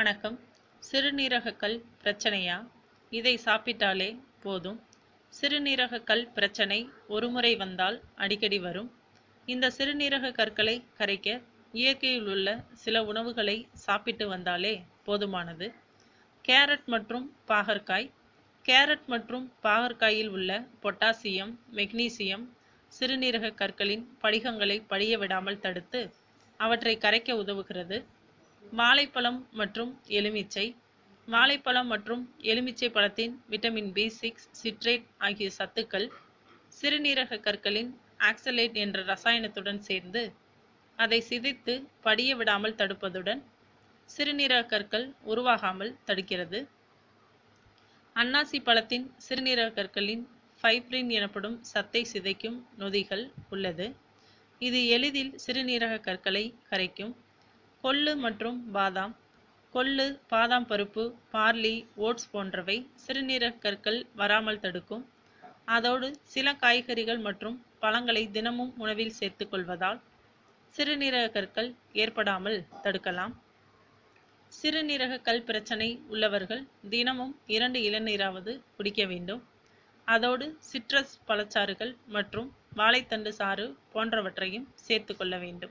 வணக்கம் சிறுநீரகக்கல் பிரச்சனையா இதை சாப்பிட்டாலே போதும் சிறுநீரக கல் பிரச்சனை ஒருமுறை வந்தால் அடிக்கடி வரும் இந்த சிறுநீரக கற்களை கரைக்க இயற்கையில் உள்ள சில உணவுகளை சாப்பிட்டு வந்தாலே போதுமானது கேரட் மற்றும் பாகற்காய் கேரட் மற்றும் பாகற்காயில் உள்ள பொட்டாசியம் மெக்னீசியம் சிறுநீரக கற்களின் படிகங்களை படிய விடாமல் தடுத்து அவற்றை கரைக்க உதவுகிறது வாழைப்பழம் மற்றும் எலுமிச்சை வாழைப்பழம் மற்றும் எலுமிச்சை பழத்தின் விட்டமின் பி சிக்ஸ் சிட்ரேட் ஆகிய சத்துக்கள் சிறுநீரக கற்களின் ஆக்சலேட் என்ற ரசாயனத்துடன் சேர்ந்து அதை சிதைத்து படிய விடாமல் தடுப்பதுடன் சிறுநீரக கற்கள் உருவாகாமல் தடுக்கிறது அன்னாசி பழத்தின் சிறுநீரக கற்களின் ஃபைப்ரின் எனப்படும் சத்தை சிதைக்கும் நொதிகள் உள்ளது இது எளிதில் சிறுநீரக கற்களை கரைக்கும் கொள்ளு மற்றும் பாதாம் கொள்ளு பாதாம் பருப்பு பார்லி ஓட்ஸ் போன்றவை சிறுநீரக கற்கள் வராமல் தடுக்கும் அதோடு சில காய்கறிகள் மற்றும் பழங்களை தினமும் உணவில் சேர்த்துக் கொள்வதால் சிறுநீரக கற்கள் ஏற்படாமல் தடுக்கலாம் சிறுநீரக கல் பிரச்சனை உள்ளவர்கள் தினமும் இரண்டு இளநீராவது குடிக்க வேண்டும் அதோடு சிட்ரஸ் பழச்சாறுகள் மற்றும் வாழைத்தண்டு சாறு போன்றவற்றையும் சேர்த்து கொள்ள வேண்டும்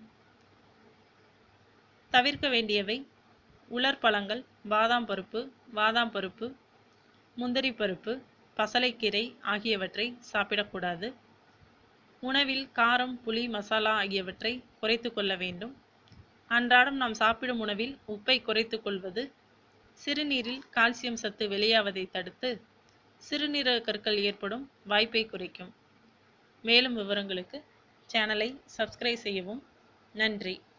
தவிர்க்க வேண்டியவை உலர் பழங்கள் பாதாம் பருப்பு பாதாம் பருப்பு முந்திரி பருப்பு பசலைக்கீரை ஆகியவற்றை சாப்பிடக்கூடாது உணவில் காரம் புளி மசாலா ஆகியவற்றை குறைத்து கொள்ள வேண்டும் அன்றாடம் நாம் சாப்பிடும் உணவில் உப்பை குறைத்து கொள்வது சிறுநீரில் கால்சியம் சத்து வெளியாவதை தடுத்து சிறுநீரக கற்கள் ஏற்படும் வாய்ப்பை குறைக்கும் மேலும் விவரங்களுக்கு சேனலை சப்ஸ்கிரைப் செய்யவும் நன்றி